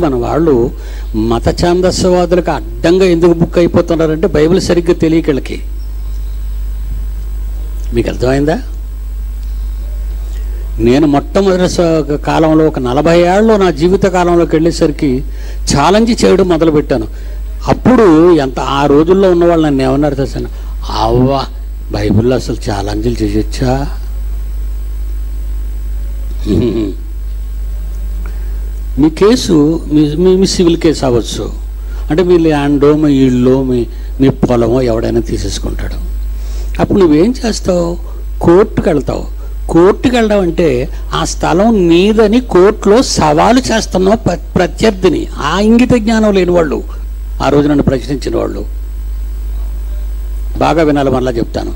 మన వాళ్ళు మత ఛాందస్యవాదులకు అడ్డంగా ఎందుకు బుక్ అయిపోతున్నారంటే బైబిల్ సరిగ్గా తెలియకళ్ళకి మీకు అర్థమైందా నేను మొట్టమొదటి స- కాలంలో ఒక నలభై ఏళ్ళలో నా జీవిత కాలంలోకి వెళ్ళేసరికి ఛాలెంజ్ చేయడం మొదలుపెట్టాను అప్పుడు ఎంత ఆ రోజుల్లో ఉన్న వాళ్ళు నన్ను ఏమన్నారు తెలుసా అవ్వా బైబిల్లో అసలు ఛాలెంజ్లు చేయొచ్చా మీ కేసు మీ మీ మీ సివిల్ కేసు అవ్వచ్చు అంటే మీ ల్యాండో మీ ఇల్లు మీ మీ పొలమో ఎవడైనా తీసేసుకుంటాడు అప్పుడు నువ్వేం చేస్తావు కోర్టుకు వెళ్తావు కోర్టుకు వెళ్ళడం అంటే ఆ స్థలం నీదని కోర్టులో సవాలు చేస్తున్నావు ప్ర- ప్రత్యర్థిని ఆ ఇంగిత జ్ఞానం లేని వాళ్ళు ఆ రోజు నన్ను ప్రశ్నించిన వాళ్ళు బాగా వినాలి మళ్ళా చెప్తాను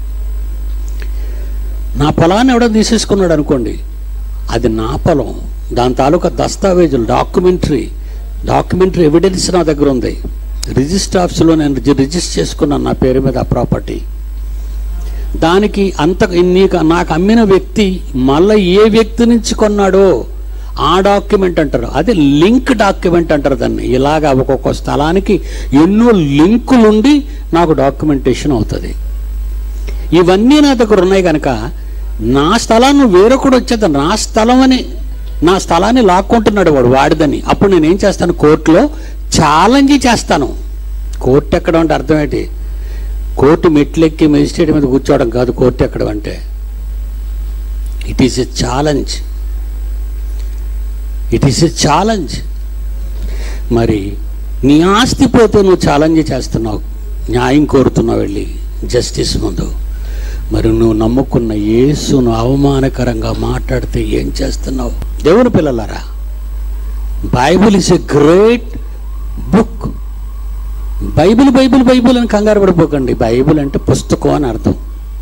నా పొలాన్ని ఎవడో తీసేసుకున్నాడు అనుకోండి అది నా పొలం దాని తాలూకా దస్తావేజులు డాక్యుమెంటరీ డాక్యుమెంటరీ ఎవిడెన్స్ నా దగ్గర ఉంది రిజిస్టర్ ఆఫీస్లో నేను రిజి- రిజిస్టర్ చేసుకున్నాను నా పేరు మీద ఆ ప్రాపర్టీ దానికి అంత నీకు నాకు అమ్మిన వ్యక్తి మళ్ళీ ఏ వ్యక్తి నుంచి కొన్నాడో ఆ డాక్యుమెంట్ అంటారు అదే లింక్ డాక్యుమెంట్ అంటారు దాన్ని ఇలాగా ఒక్కొక్క స్థలానికి ఎన్నో లింకులుండి నాకు డాక్యుమెంటేషన్ అవుతుంది ఇవన్నీ నా దగ్గర ఉన్నాయి కనుక నా స్థలాన్ని వేరొకడు వచ్చేది నా స్థలం అని నా స్థలాన్ని లాక్కుంటున్నాడు వాడు వాడిదని అప్పుడు నేను ఏం చేస్తాను కోర్టులో ఛాలెంజ్ చేస్తాను కోర్టు ఎక్కడం అంటే అర్థం ఏంటి కోర్టు మెట్లెక్కి మెజిస్ట్రేట్ మీద కూర్చోవడం కాదు కోర్టు ఎక్కడం అంటే it is a challenge it is a challenge మరి నీ ఆస్తి పోతే నువ్వు ఛాలెంజ్ చేస్తున్నావు న్యాయం కోరుతున్నావు వెళ్ళి జస్టిస్ ముందు మరి నువ్వు నమ్ముకున్న యేసును అవమానకరంగా మాట్లాడితే ఏం చేస్తున్నావు దేవుని పిల్లలారా Bible is a great book Bible Bible Bible అని కంగారు పడిపోకండి బైబిల్ అంటే పుస్తకం అని అర్థం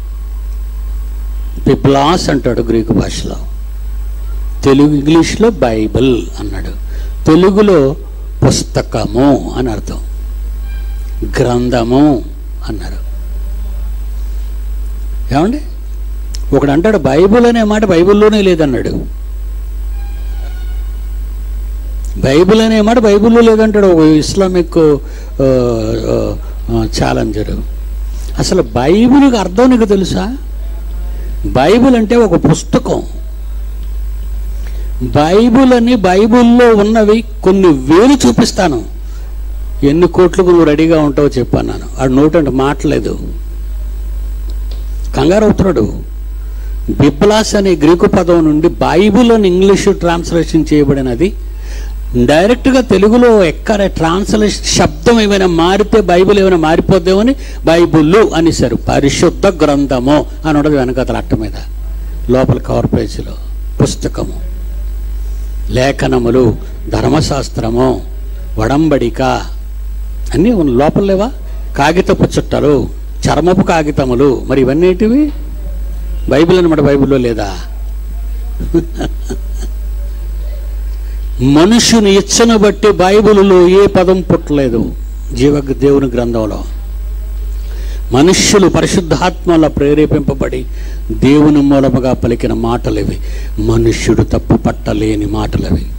పిబ్లాస్ అంటాడు గ్రీకు భాషలో తెలుగు ఇంగ్లీష్లో బైబిల్ అన్నాడు తెలుగులో పుస్తకము అని అర్థం గ్రంథము అన్నారు ఏమండి ఒకడు అంటాడు బైబిల్ అనే మాట బైబిల్లోనే లేదన్నాడు బైబిల్ అనే మాట బైబిల్లో లేదంటాడు ఒక ఇస్లామిక్ ఆ, ఆ, ఆ, ఛాలెంజరు అసలు బైబిల్కి అర్థం నీకు తెలుసా బైబిల్ అంటే ఒక పుస్తకం బైబిల్ అని బైబిల్లో ఉన్నవి కొన్ని వేలు చూపిస్తాను ఎన్ని కోట్లకు నువ్వు రెడీగా ఉంటావో చెప్పాను నేను ఆడు నోటంటే మాటలేదు కంగారు అవుతున్నాడు బిప్లాస్ అనే గ్రీకు పదం నుండి బైబిల్ అని ఇంగ్లీషు ట్రాన్స్లేషన్ చేయబడినది డైరెక్ట్గా తెలుగులో ఎక్కడ ట్రాన్స్లేషన్ శబ్దం ఏమైనా మారితే బైబిల్ ఏమైనా మారిపోద్దేమని బైబిల్ అనేసారు పరిశుద్ధ గ్రంథము అని ఉండదు వెనకతల అట్ట మీద లోపల కవర్ పేజీలో పుస్తకము లేఖనములు ధర్మశాస్త్రము వడంబడిక అన్నీ ఉన్న లోపల లేవా కాగితపు చుట్టలు చర్మపు కాగితములు మరి ఇవన్నీ ఏంటివి బైబిల్ అనమాట బైబిల్లో లేదా మనుషుని ఇచ్చను బట్టి బైబిల్లో ఏ పదం పుట్టలేదు జీవ దేవుని గ్రంథంలో మనుష్యులు పరిశుద్ధాత్మల ప్రేరేపింపబడి దేవుని మూలముగా పలికిన మాటలవి మనుష్యుడు తప్పు పట్టలేని మాటలవి